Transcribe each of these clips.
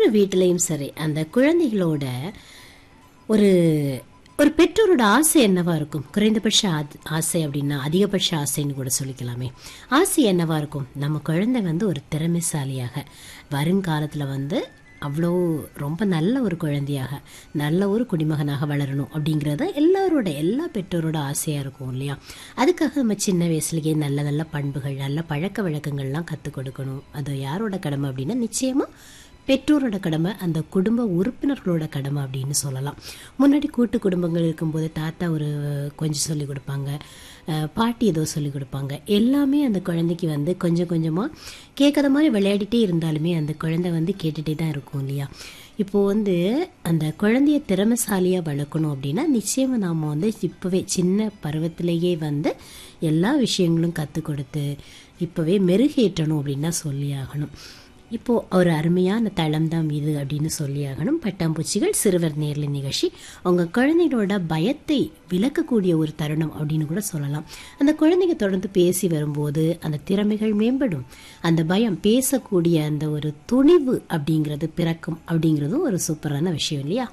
ஒவ்வொரு வீட்டிலையும் சரி அந்த குழந்தைகளோட ஒரு ஒரு பெற்றோரோட ஆசை என்னவா இருக்கும் குறைந்தபட்ச ஆத்- ஆசை அப்படின்னா அதிகபட்ச ஆசைன்னு கூட சொல்லிக்கலாமே ஆசை என்னவா இருக்கும் நம்ம குழந்தை வந்து ஒரு திறமைசாலியாக வருங்காலத்தில் வந்து அவ்வளோ ரொம்ப நல்ல ஒரு குழந்தையாக நல்ல ஒரு குடிமகனாக வளரணும் அப்படிங்கிறத எல்லாரோட எல்லா பெற்றோரோட ஆசையாக இருக்கும் இல்லையா அதுக்காக நம்ம சின்ன வயசுலயே நல்ல நல்ல பண்புகள் நல்ல பழக்க வழக்கங்கள்லாம் கற்றுக் கொடுக்கணும் அது யாரோட கடமை அப்படின்னா நிச்சயமாக பெற்றோரோட கடமை அந்த குடும்ப உறுப்பினர்களோட கடமை அப்படின்னு சொல்லலாம் முன்னாடி கூட்டு குடும்பங்கள் இருக்கும்போது தாத்தா ஒரு கொஞ்சம் சொல்லி கொடுப்பாங்க அஹ் பாட்டி ஏதோ சொல்லி கொடுப்பாங்க எல்லாமே அந்த குழந்தைக்கு வந்து கொஞ்சம் கொஞ்சமாக கேட்காத மாதிரி விளையாடிட்டே இருந்தாலுமே அந்த குழந்தை வந்து கேட்டுகிட்டே தான் இருக்கும் இல்லையா இப்போது வந்து அந்த குழந்தைய திறமைசாலியாக வளர்க்கணும் அப்படின்னா நிச்சயமாக நாம் வந்து இப்போவே சின்ன பருவத்திலேயே வந்து எல்லா விஷயங்களும் கற்றுக் கொடுத்து இப்போவே மெருகேற்றணும் அப்படின்னு தான் சொல்லி ஆகணும் இப்போ ஒரு அருமையான தளம் தான் இது அப்படின்னு சொல்லியாகணும் பட்டாம்பூச்சிகள் சிறுவர் நேர்ல நிகழ்ச்சி உங்க குழந்தைகளோட பயத்தை விளக்கக்கூடிய ஒரு தருணம் அப்படின்னு கூட சொல்லலாம் அந்த குழந்தைங்க தொடர்ந்து பேசி வரும்போது அந்த திறமைகள் மேம்படும் அந்த பயம் பேசக்கூடிய அந்த ஒரு துணிவு அப்படிங்கிறது பிறக்கும் அப்படிங்கிறதும் ஒரு சூப்பரான விஷயம் இல்லையா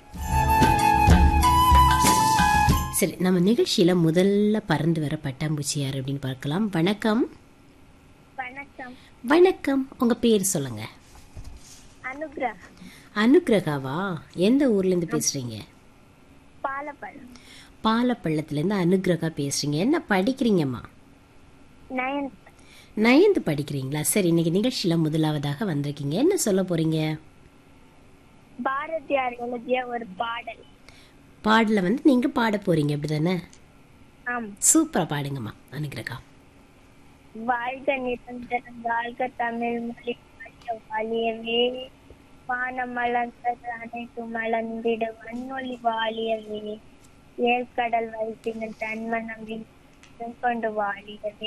சரி நம்ம நிகழ்ச்சியில முதல்ல பறந்து வர பட்டாம்பூச்சி யார் அப்படின்னு பார்க்கலாம் வணக்கம் வணக்கம் வணக்கம் உங்க பேர் சொல்லுங்க அனுகிரா அனுக்கிரகாவா எந்த ஊர்ல இருந்து பேசுறீங்க பாலப்பழம் பாலப்பள்ளத்துல இருந்து அனுக்கிரகா பேசுறீங்க என்ன படிக்கிறீங்கம்மா நயன்த் நயன்த் படிக்கிறீங்களா சரி இன்னைக்கு நிகழ்ச்சியில முதலாவதாக வந்திருக்கீங்க என்ன சொல்ல போறீங்க பாரதியார் எழுதிய ஒரு பாடல் பாடல வந்து நீங்க பாட போறீங்க அப்படிதானே ஆம் சூப்பரா பாடுங்கம்மா அனுக்கிரகா வாழ்க நிரந்தரம் வாழ்க தமிழ் மொழி வாழிய வாழியவே வானம் மலர்ந்தது அனைத்து மலர்ந்திடு வன்னொலி வாழியவே ஏற்கடல் வைத்தின தன்மனம் கொண்டு வாழியவே